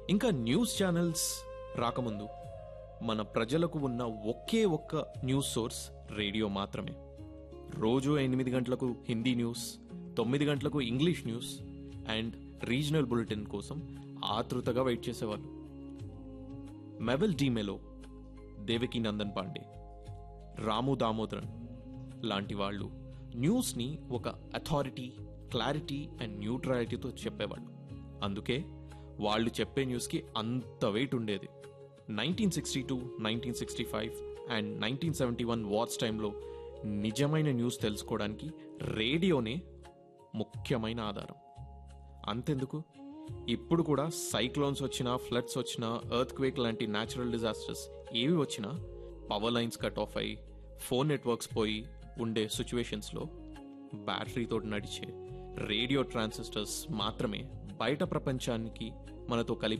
ఇంకా news channels రాకముందు మన ప్రజలకు ఉన్న ఒకే ఒక్క న్యూస్ సోర్స్ రేడియో మాత్రమే రోజు ఎనిమిది గంటలకు హిందీ న్యూస్ తొమ్మిది గంటలకు English news and regional bulletin కోసం ఆతృతగా వెయిట్ చేసేవాళ్ళు మెవెల్ డీమెలో దేవకి నందన్ పాండే రాము దామోదరన్ లాంటి వాళ్ళు న్యూస్ని ఒక అథారిటీ క్లారిటీ అండ్ న్యూట్రాలిటీతో చెప్పేవాళ్ళు అందుకే వాళ్ళు చెప్పే న్యూస్కి అంత వెయిట్ ఉండేది nineteen sixty two nineteen sixty five and nineteen seventy one wars టైంలో నిజమైన న్యూస్ తెలుసుకోవడానికి రేడియోనే ముఖ్యమైన ఆధారం అంతెందుకు ఇప్పుడు కూడా సైక్లోన్స్ వచ్చినా ఫ్లడ్స్ వచ్చినా ఎర్త్ క్వేక్ లాంటి న్యాచురల్ డిజాస్టర్స్ ఏవి వచ్చినా పవర్ లైన్స్ కట్ ఆఫ్ అయి ఫోన్ నెట్వర్క్స్ పోయి ఉండే సిచ్యువేషన్స్లో బ్యాటరీతో నడిచే రేడియో ట్రాన్సిస్టర్స్ మాత్రమే బయట ప్రపంచానికి మనతో కలిపి